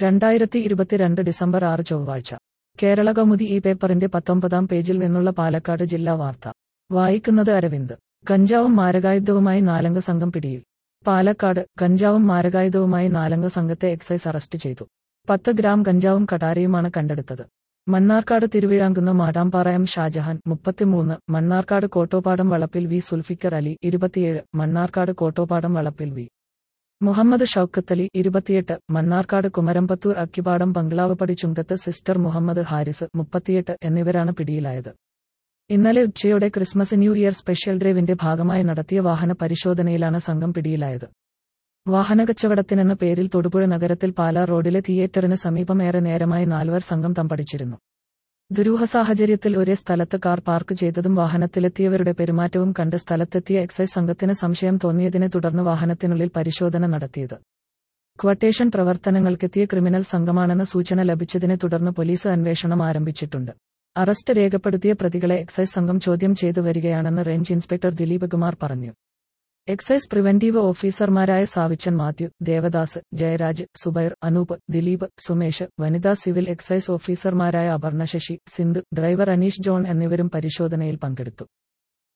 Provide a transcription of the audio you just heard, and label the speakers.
Speaker 1: രണ്ടായിരത്തി ഇരുപത്തിരണ്ട് ഡിസംബർ ആറ് ചൊവ്വാഴ്ച കേരള കൗമുദി ഈ പേപ്പറിന്റെ പത്തൊമ്പതാം പേജിൽ നിന്നുള്ള പാലക്കാട് ജില്ലാ വാർത്ത വായിക്കുന്നത് അരവിന്ദ് കഞ്ചാവും മാരകായുധവുമായി നാലംഗ സംഘം പിടിയിൽ പാലക്കാട് കഞ്ചാവും മാരകായുധവുമായി നാലംഗ സംഘത്തെ എക്സൈസ് അറസ്റ്റ് ചെയ്തു പത്ത് ഗ്രാം കഞ്ചാവും കടാരയുമാണ് കണ്ടെടുത്തത് മണ്ണാർക്കാട് തിരുവിഴാങ്കുന്ന മാടാമ്പാറ എം ഷാജഹാൻ മുപ്പത്തിമൂന്ന് മണ്ണാർക്കാട് കോട്ടോപ്പാടം വളപ്പിൽ വി സുൽഫിക്കർ അലി ഇരുപത്തിയേഴ് മണ്ണാർക്കാട് കോട്ടോപ്പാടം വളപ്പിൽ വി മുഹമ്മദ് ഷൌക്കത്തലി ഇരുപത്തിയെട്ട് മണ്ണാർക്കാട് കുമരമ്പത്തൂർ അക്കിപാടം ബംഗ്ലാവുപടി ചുങ്കത്ത് സിസ്റ്റർ മുഹമ്മദ് ഹാരിസ് മുപ്പത്തിയെട്ട് എന്നിവരാണ് പിടിയിലായത് ഇന്നലെ ഉച്ചയോടെ ക്രിസ്മസ് ന്യൂ ഇയർ സ്പെഷ്യൽ ഡ്രൈവിന്റെ ഭാഗമായി നടത്തിയ വാഹന പരിശോധനയിലാണ് സംഘം പിടിയിലായത് വാഹനകച്ചവടത്തിനെന്ന പേരിൽ തൊടുപുഴ നഗരത്തിൽ പാലാ റോഡിലെ തിയേറ്ററിന് സമീപം ഏറെ നേരമായി നാലുവർ സംഘം തമ്പടിച്ചിരുന്നു ദുരൂഹ സാഹചര്യത്തിൽ ഒരേ സ്ഥലത്ത് കാർ പാർക്ക് ചെയ്തതും വാഹനത്തിലെത്തിയവരുടെ പെരുമാറ്റവും കണ്ട് സ്ഥലത്തെത്തിയ എക്സൈസ് സംഘത്തിന് സംശയം തോന്നിയതിനെ തുടർന്ന് വാഹനത്തിനുള്ളിൽ പരിശോധന നടത്തിയത് ക്വട്ടേഷൻ പ്രവർത്തനങ്ങൾക്കെത്തിയ ക്രിമിനൽ സംഘമാണെന്ന സൂചന ലഭിച്ചതിനെ തുടർന്ന് പോലീസ് അന്വേഷണം ആരംഭിച്ചിട്ടുണ്ട് അറസ്റ്റ് രേഖപ്പെടുത്തിയ പ്രതികളെ എക്സൈസ് സംഘം ചോദ്യം ചെയ്തു വരികയാണെന്ന് റേഞ്ച് ഇൻസ്പെക്ടർ ദിലീപ് കുമാർ പറഞ്ഞു എക്സൈസ് പ്രിവന്റീവ് ഓഫീസർമാരായ സാവിച്ചൻ മാത്യു ദേവദാസ് ജയരാജ് സുബൈർ അനൂപ് ദിലീപ് സുമേഷ് വനിതാ സിവിൽ എക്സൈസ് ഓഫീസർമാരായ അപർണ ശശി സിന്ധു ഡ്രൈവർ അനീഷ് ജോൺ എന്നിവരും പരിശോധനയിൽ പങ്കെടുത്തു